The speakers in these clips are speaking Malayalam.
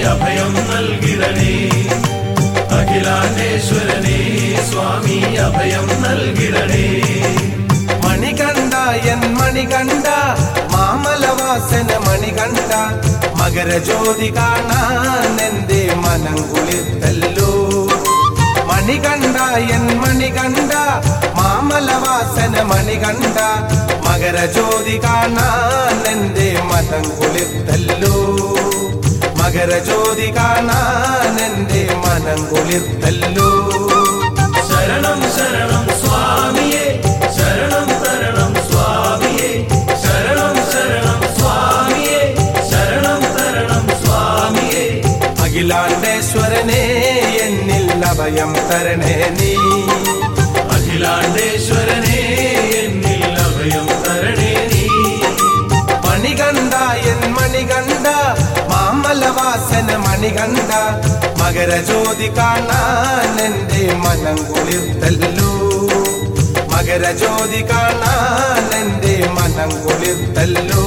അഭയം നൽകിടണേ അഖിലാണ്ടേശ്വരനെ സ്വാമി അഭയം നൽകിടണേ മണികണ്ഠ എൻ മണികണ്ഠ മാമലവാസന മണികണ്ഠ മകരജ്യോതി കാണാൻ എന്റെ മനം കുളിർത്തല്ലോ മണികണ്ഠ എൻ മണികണ്ഠ മാമലവാസന മണികണ്ഠ മകരജ്യോതി കാണാൻ എന്റെ മനം കുളിർത്തല്ലോ മകരജ്യോതി കാണാൻ എന്റെ മനം കുളിർത്തല്ലോ ശരണം ശരണം സ്വാമിയേ ശരണം തരണം സ്വാമിയേ ശരണം ശരണം സ്വാമിയേ ശരണം തരണം സ്വാമിയേ അഖിലാണ്ടേശ്വരനെ എന്നിൽ അഭയം തരണേ നീ അഖിലാണ്ടേശ്വരനെ എന്നിൽ അഭയം തരണേ നീ മണികണ്ഠ എൻ മണികണ്ഠ മാമലവാസന മണികണ്ഠ മകരജ്യോതി കാണാൻ എന്റെ മനം കുളിർത്തല്ലോ മകരജ്യോതി കാണാൻ എന്റെ മനം കുളിർത്തല്ലോ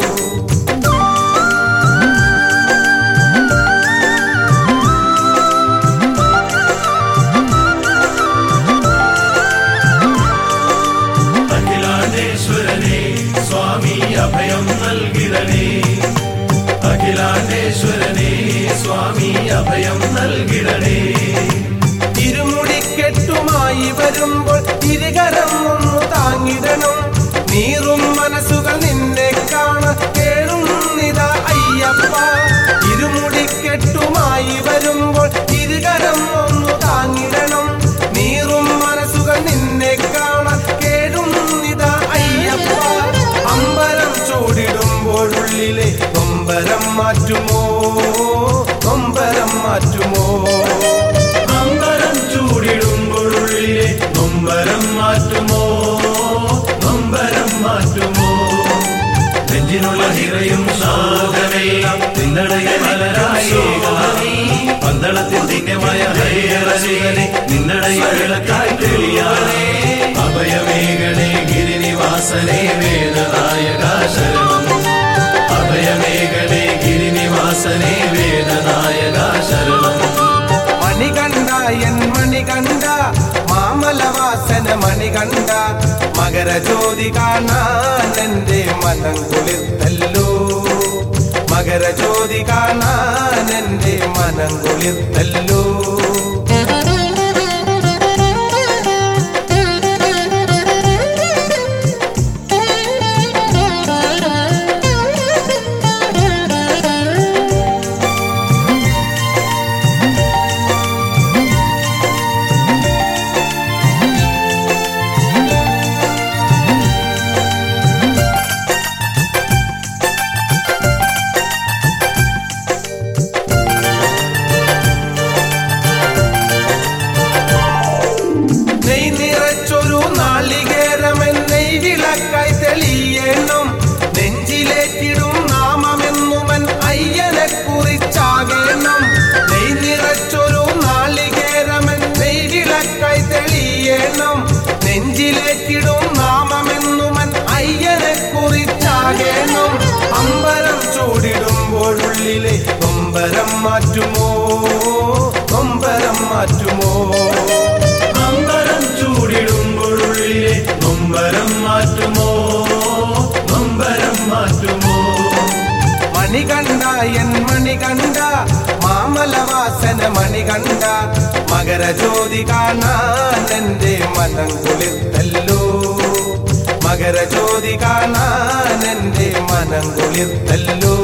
അഖിലാണ്ടേശ്വരനെ സ്വാമി അഭയം നൽകിടണേ അഖിലാണ്ടേശ്വരനെ സ്വാമി അഭയം നൽകിടണേ ഇരുമുടിക്കെട്ടുമായി വരുമ്പോൾ ഇരുകരം ഒന്നു താങ്ങിടണം നീറും മനസ്സുകൾ നിന്നെ കാണ കേഴുന്നിതാ അയ്യപ്പ ഇരുമുടിക്കെട്ടുമായി വരുമ്പോൾ ഇരുകരം ഒന്നു താങ്ങിടണം നീറും മനസ്സുകൾ നിന്നെ കാണ കേഴുന്നിതാ അയ്യപ്പ അമ്പലം ചൂടിടുമ്പോഴുള്ളിലെ കൊമ്പരം മാറ്റുമോ കൊമ്പരം മാറ്റുമോ അമ്പരം ചൂടിടുമ്പോഴുള്ളിലെ നൊമ്പരം മാറ്റുമോ നൊമ്പരം മാറ്റുമോ നെഞ്ചിനുള്ള ഹിറയും ശോകമെല്ലാം നിന്നടയ മലരായി പന്തളത്തിൽ ധന്യമായ ഹരിഹരശിവനെ നിന്നടയ വിളക്കായി തെളിയാനേ അഭയമേകണേ ഗിരിനിവാസനെ വേദനായക ശരണം അഭയമേകണേ ഗിരിനിവാസനെ വേദനായക ശരണം മണികണ്ഠ എൻ മണികണ്ഠ മാമലവാസന മണികണ്ഠ മകരജ്യോതി കാണാൻ എന്റെ മനം കുളിർത്തല്ലോ മകരജ്യോതി കാണാൻ എന്റെ മനം കുളിർത്തല്ലോ നെയ് നിറച്ചൊരു നാളികേരമെൻ നെയ് വിളക്കായി തെളിയണം നെഞ്ചിലേറ്റിടും നാമമെന്നുമൻ അയ്യനെ കുറിച്ചാകണം നെയ് നിറച്ചൊരു നാളികേരമെൻ നെയ് വിളക്കായി തെളിയണം നെഞ്ചിലേറ്റിടും നാമമെന്നുമൻ അയ്യനെ കുറിച്ചാകണം അമ്പരം ചൂടിടുമ്പോഴുള്ളിലെ കൊമ്പരം മാറ്റുമോ കൊമ്പരം മാറ്റുമോ അമ്പരം ചൂടിടുമ്പോഴുള്ളിലെ നൊമ്പരം മാറ്റുമോ നൊമ്പരം മാറ്റുമോ മണികണ്ഠ എൻ മണികണ്ഠ മാമലവാസന മണികണ്ഠ മകരജ്യോതി കാണാൻ എന്റെ മനം കുളിർത്തല്ലോ മകരജ്യോതി കാണാൻ എന്റെ മനം കുളിർത്തല്ലോ